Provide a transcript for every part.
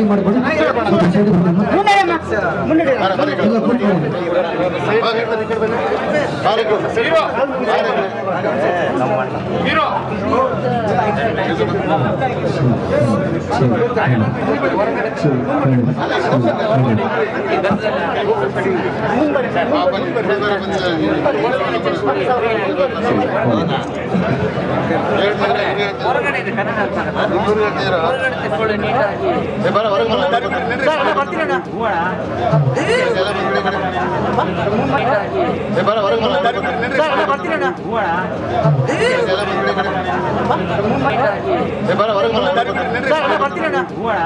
ಮಾಡ್ಕೊಂಡು ಸ್ವಲ್ಪ ಸೈಡ್ ಬನ್ನಿ ಅಮ್ಮ. ಎಲ್ಲ ಕೂತ್ಕೊಳ್ಳಿ. ಹೊರಗಡೆ ಇದೆ ಕನ್ನಡ ಅರ್ಥ ಆಗಲ್ಲ. ಹೊರಗಡೆ ತೆಕ್ಕೊಳ್ಳಿ ನೀಟಾಗಿ ಬರ್ತೀರಣ್ಣ ನೀಟಾಗಿ ಬರ್ತೀರಣ್ಣ ಬರ್ತೀರಣ್ಣ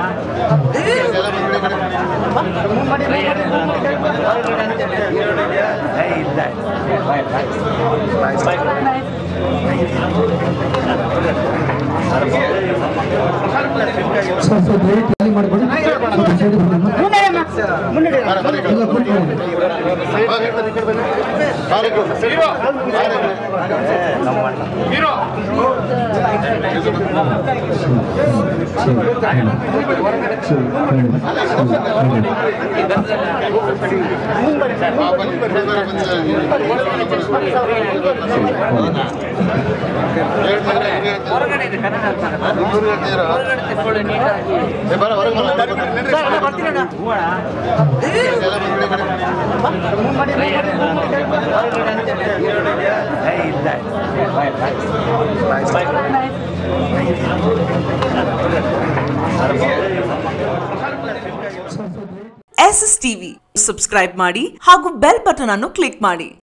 ಸ್ವಲ್ಪ ಸ್ವಲ್ಪ ಲೈಟ್ ಖಾಲಿ ಮಾಡ್ಕೊಂಡು ಸ್ವಲ್ಪ ಸೈಡ್ ಬನ್ನಿ ಅಮ್ಮ. ಎಲ್ಲ ಕೂತ್ಕೊಳ್ಳಿ. ಹೊರಗಡೆ ಇದೆ ಕನ್ನಡ ಅರ್ಥ ಆಗಲ್ಲ. ಹೊರಗಡೆ ತೆಕ್ಕೊಳ್ಳಿ ನೀಟಾಗಿ ಬರ್ತೀರಣ್ಣ ಎಸ್ ಎಸ್ ಟಿವಿ ಸಬ್ಸ್ಕ್ರೈಬ್ ಮಾಡಿ ಹಾಗೂ ಬೆಲ್ ಬಟನ್ ಅನ್ನು ಕ್ಲಿಕ್ ಮಾಡಿ